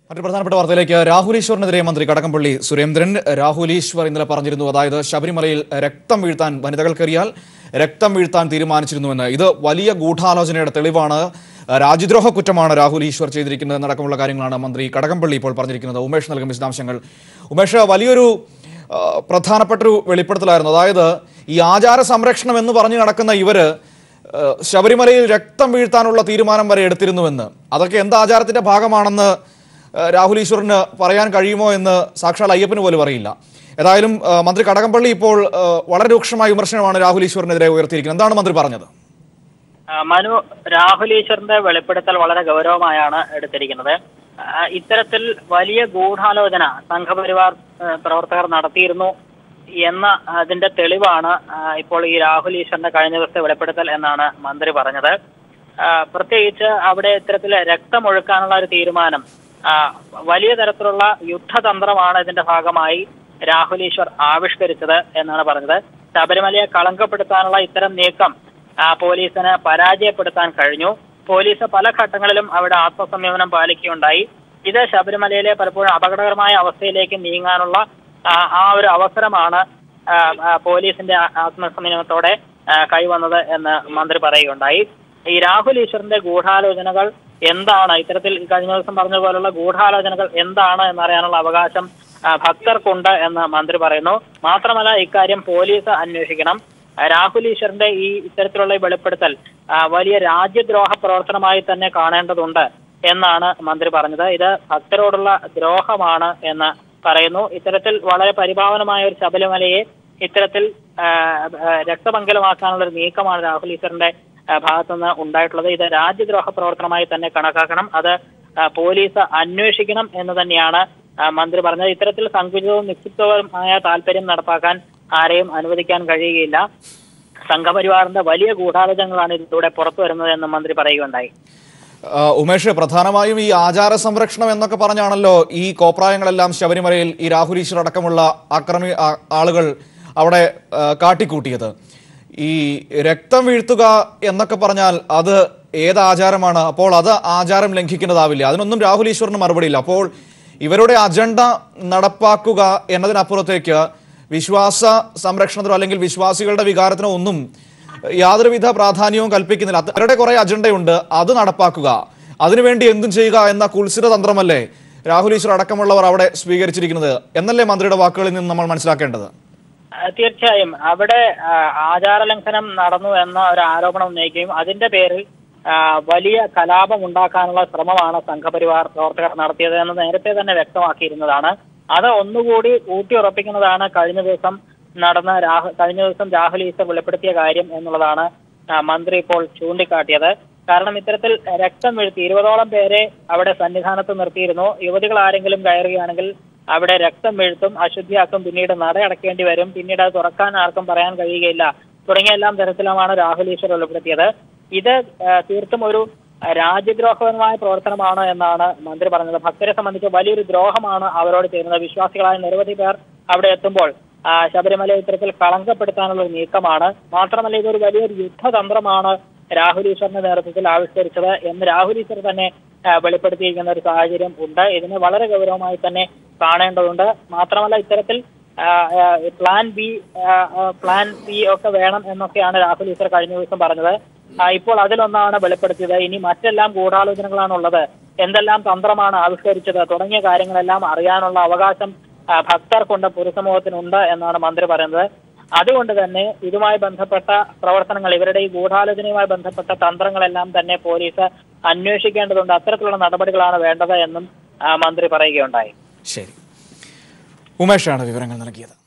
മറ്റൊരു പ്രധാനപ്പെട്ട വാർത്തയിലേക്ക് രാഹുൽ ഈശ്വറിനെതിരെ മന്ത്രി കടകംപള്ളി സുരേന്ദ്രൻ രാഹുൽ ഈശ്വർ ഇന്നലെ പറഞ്ഞിരുന്നു അതായത് ശബരിമലയിൽ രക്തം വീഴ്ത്താൻ വനിതകൾക്കറിയാൽ രക്തം വീഴ്ത്താൻ തീരുമാനിച്ചിരുന്നുവെന്ന് ഇത് വലിയ ഗൂഢാലോചനയുടെ തെളിവാണ് രാജ്യദ്രോഹ കുറ്റമാണ് രാഹുൽ ഈശ്വർ ചെയ്തിരിക്കുന്നത് എന്നടക്കമുള്ള കാര്യങ്ങളാണ് മന്ത്രി കടകംപള്ളി ഇപ്പോൾ പറഞ്ഞിരിക്കുന്നത് ഉമേഷ് നൽകും വിശദാംശങ്ങൾ ഉമേഷ് വലിയൊരു ആ, പ്രധാനപ്പെട്ടൊരു വെളിപ്പെടുത്തലായിരുന്നു അതായത് ഈ ആചാര സംരക്ഷണം എന്ന് പറഞ്ഞു നടക്കുന്ന ഇവര് ആ, ശബരിമലയിൽ രക്തം വീഴ്ത്താനുള്ള തീരുമാനം വരെ എടുത്തിരുന്നുവെന്ന് അതൊക്കെ എന്ത് ആചാരത്തിന്റെ ഭാഗമാണെന്ന് ആ, രാഹുൽ ഈശ്വറിന് പറയാൻ കഴിയുമോ എന്ന് സാക്ഷാൽ അയ്യപ്പന് പോലും അറിയില്ല ഏതായാലും ആ, മന്ത്രി കടകംപള്ളി ഇപ്പോൾ ആ, വളരെ രൂക്ഷമായ വിമർശനമാണ് രാഹുൽ ഈശ്വറിനെതിരെ ഉയർത്തിയിരിക്കുന്നത് എന്താണ് മന്ത്രി പറഞ്ഞത് ആ, മനു രാഹുൽ ഈശ്വറിന്റെ വെളിപ്പെടുത്തൽ വളരെ ഗൗരവമായാണ് എടുത്തിരിക്കുന്നത് ആ, ഇത്തരത്തിൽ വലിയ ഗൂഢാലോചന സംഘപരിവാർ ആ, പ്രവർത്തകർ നടത്തിയിരുന്നു എന്ന അതിന്റെ തെളിവാണ് ആ, ഇപ്പോൾ ഈ രാഹുൽ ഈശ്വറിന്റെ കഴിഞ്ഞ ദിവസത്തെ വെളിപ്പെടുത്തൽ എന്നാണ് മന്ത്രി പറഞ്ഞത് ആ, പ്രത്യേകിച്ച് അവിടെ ഇത്തരത്തിൽ രക്തമൊഴുക്കാനുള്ള ഒരു തീരുമാനം ആ, വലിയ തരത്തിലുള്ള യുദ്ധതന്ത്രമാണ് ഇതിന്റെ ഭാഗമായി രാഹുൽ ഈശ്വർ ആവിഷ്കരിച്ചത് എന്നാണ് പറഞ്ഞത് ശബരിമലയെ കളങ്കപ്പെടുത്താനുള്ള ഇത്തരം നീക്കം ആ, പോലീസിന് പരാജയപ്പെടുത്താൻ കഴിഞ്ഞു പോലീസ് പല ഘട്ടങ്ങളിലും അവിടെ ആത്മസംയമനം പാലിക്കുകയുണ്ടായി ഇത് ശബരിമലയിലെ പലപ്പോഴും അപകടകരമായ അവസ്ഥയിലേക്ക് നീങ്ങാനുള്ള ആ, ആ ഒരു അവസരമാണ് ആ, ആ, പോലീസിന്റെ ആ- ആത്മസംയമനത്തോടെ ആ, കൈവന്നത് എന്ന് മന്ത്രി പറയുകയുണ്ടായി ഈ രാഹുൽ ഈശ്വറിന്റെ ഗൂഢാലോചനകൾ എന്താണ് ഇത്തരത്തിൽ കഴിഞ്ഞ ദിവസം പറഞ്ഞതുപോലുള്ള ഗൂഢാലോചനകൾ എന്താണ് എന്നറിയാനുള്ള അവകാശം ആ, ഭക്തർക്കുണ്ട് എന്ന് മന്ത്രി പറയുന്നു മാത്രമല്ല ഇക്കാര്യം പോലീസ് അന്വേഷിക്കണം ആ, രാഹുൽ ഈശ്വറിന്റെ ഈ ഇത്തരത്തിലുള്ള ഈ വെളിപ്പെടുത്തൽ ആ, വലിയ രാജ്യദ്രോഹ പ്രവർത്തനമായി തന്നെ കാണേണ്ടതുണ്ട് എന്നാണ് മന്ത്രി പറഞ്ഞത് ഇത് ഭക്തരോടുള്ള ദ്രോഹമാണ് എന്ന് പറയുന്നു ഇത്തരത്തിൽ വളരെ പരിപാവനമായ ഒരു ശബരിമലയെ ഇത്തരത്തിൽ ആ, ആ, രക്തപങ്കലമാക്കാനുള്ള ഒരു നീക്കമാണ് രാഹുൽ ഈശ്വറിന്റെ ആ, ഭാഗത്തുനിന്ന് ഉണ്ടായിട്ടുള്ളത് ഇത് രാജ്യദ്രോഹ പ്രവർത്തനമായി തന്നെ കണക്കാക്കണം അത് ആ, പോലീസ് അന്വേഷിക്കണം എന്ന് തന്നെയാണ് ആ, മന്ത്രി പറഞ്ഞത് ഇത്തരത്തിൽ സങ്കുചിതവും നിക്ഷിപ്തവുമായ താല്പര്യം നടപ്പാക്കാൻ ആരെയും അനുവദിക്കാൻ കഴിയുകയില്ല സംഘപരിവാറിന്റെ വലിയ ഗൂഢാലോചനകളാണ് ഇതിലൂടെ പുറത്തു വരുന്നത് എന്ന് മന്ത്രി പറയുകയുണ്ടായി ആ, ഉമേഷ് പ്രധാനമായും ഈ ആചാര സംരക്ഷണം എന്നൊക്കെ പറഞ്ഞാണല്ലോ ഈ കോപ്രായങ്ങളെല്ലാം ശബരിമലയിൽ ഈ രാഹുൽ ഈശ്വർ അടക്കമുള്ള അക്രമി ആ- ആളുകൾ അവിടെ ആ, കാട്ടിക്കൂട്ടിയത് ഈ രക്തം വീഴ്ത്തുക എന്നൊക്കെ പറഞ്ഞാൽ അത് ഏത് ആചാരമാണ് അപ്പോൾ അത് ആചാരം ലംഘിക്കുന്നതാവില്ല അതിനൊന്നും രാഹുൽ ഈശ്വറിന് മറുപടിയില്ല അപ്പോൾ ഇവരുടെ അജണ്ട നടപ്പാക്കുക എന്നതിനപ്പുറത്തേക്ക് വിശ്വാസ സംരക്ഷണത്തിനോ അല്ലെങ്കിൽ വിശ്വാസികളുടെ വികാരത്തിനോ ഒന്നും യാതൊരുവിധ പ്രാധാന്യവും കൽപ്പിക്കുന്നില്ല അത് അവരുടെ കുറെ അജണ്ടയുണ്ട് അത് നടപ്പാക്കുക അതിനുവേണ്ടി എന്തും ചെയ്യുക എന്ന കുൽസിത തന്ത്രമല്ലേ രാഹുൽ ഈശ്വർ അടക്കമുള്ളവർ അവിടെ സ്വീകരിച്ചിരിക്കുന്നത് എന്നല്ലേ മന്ത്രിയുടെ വാക്കുകളിൽ നിന്ന് നമ്മൾ മനസ്സിലാക്കേണ്ടത് ആ, തീർച്ചയായും അവിടെ ആ, ആചാരലംഘനം നടന്നു എന്ന ഒരു ആരോപണം ഉന്നയിക്കുകയും അതിന്റെ പേരിൽ ആ, വലിയ കലാപം ഉണ്ടാക്കാനുള്ള ശ്രമമാണ് സംഘപരിവാർ പ്രവർത്തകർ നടത്തിയത് എന്ന് നേരത്തെ തന്നെ വ്യക്തമാക്കിയിരുന്നതാണ് അത് ഒന്നുകൂടി ഊട്ടിയുറപ്പിക്കുന്നതാണ് കഴിഞ്ഞ ദിവസം നടന്ന രാഹു കഴിഞ്ഞ ദിവസം രാഹുൽ ഈശ്വർ വെളിപ്പെടുത്തിയ കാര്യം എന്നുള്ളതാണ് ആ, മന്ത്രി ഇപ്പോൾ ചൂണ്ടിക്കാട്ടിയത് കാരണം ഇത്തരത്തിൽ രക്തം വീഴ്ത്തി ഇരുപതോളം പേരെ അവിടെ സന്നിധാനത്ത് നിർത്തിയിരുന്നു യുവതികൾ ആരെങ്കിലും കയറുകയാണെങ്കിൽ അവിടെ രക്തം വീഴ്ത്തും അശുദ്ധിയാക്കും പിന്നീട് നട അടക്കേണ്ടി വരും പിന്നീട് അത് തുറക്കാൻ ആർക്കും പറയാൻ കഴിയുകയില്ല തുടങ്ങിയ എല്ലാം തരത്തിലുമാണ് രാഹുൽ ഈശ്വർ വെളിപ്പെടുത്തിയത് ഇത് ആ, തീർത്തും ഒരു ആ, രാജ്യദ്രോഹപരമായ പ്രവർത്തനമാണ് എന്നാണ് മന്ത്രി പറഞ്ഞത് ഭക്തരെ സംബന്ധിച്ച് വലിയൊരു ദ്രോഹമാണ് അവരോട് ചെയ്യുന്നത് വിശ്വാസികളായ നിരവധി പേർ അവിടെ എത്തുമ്പോൾ ആ, ശബരിമല ഇത്തരത്തിൽ കളങ്കപ്പെടുത്താനുള്ള ഒരു നീക്കമാണ് മാത്രമല്ല ഇതൊരു വലിയൊരു യുദ്ധതന്ത്രമാണ് രാഹുൽ ഈശ്വറിന്റെ നേതൃത്വത്തിൽ ആവിഷ്കരിച്ചത് എന്ന് രാഹുൽ ഈശ്വർ തന്നെ ആ, വെളിപ്പെടുത്തിയിരിക്കുന്ന ഒരു സാഹചര്യം ഉണ്ട് ഇതിനെ വളരെ ഗൗരവമായി തന്നെ കാണേണ്ടതുണ്ട് മാത്രമല്ല ഇത്തരത്തിൽ ആ, ആ, പ്ലാൻ ബി ആ, ആ, പ്ലാൻ ബി ഒക്കെ വേണം എന്നൊക്കെയാണ് രാഹുൽ ഈശ്വർ കഴിഞ്ഞ ദിവസം പറഞ്ഞത് ആ, ഇപ്പോൾ അതിലൊന്നാണ് വെളിപ്പെടുത്തിയത് ഇനി മറ്റെല്ലാം ഗൂഢാലോചനകളാണ് ഉള്ളത് എന്തെല്ലാം തന്ത്രമാണ് ആവിഷ്കരിച്ചത് തുടങ്ങിയ കാര്യങ്ങളെല്ലാം അറിയാനുള്ള അവകാശം ആ, ഭക്തർക്കുണ്ട് പൊതുസമൂഹത്തിനുണ്ട് എന്നാണ് മന്ത്രി പറയുന്നത് അതുകൊണ്ട് തന്നെ ഇതുമായി ബന്ധപ്പെട്ട പ്രവർത്തനങ്ങൾ ഇവരുടെ ഈ ഗൂഢാലോചനയുമായി ബന്ധപ്പെട്ട തന്ത്രങ്ങളെല്ലാം തന്നെ പോലീസ് അന്വേഷിക്കേണ്ടതുണ്ട് അത്തരത്തിലുള്ള നടപടികളാണ് വേണ്ടത് എന്നും ആ, മന്ത്രി പറയുകയുണ്ടായി ശരി ഉമേഷാണ് വിവരങ്ങൾ നൽകിയത്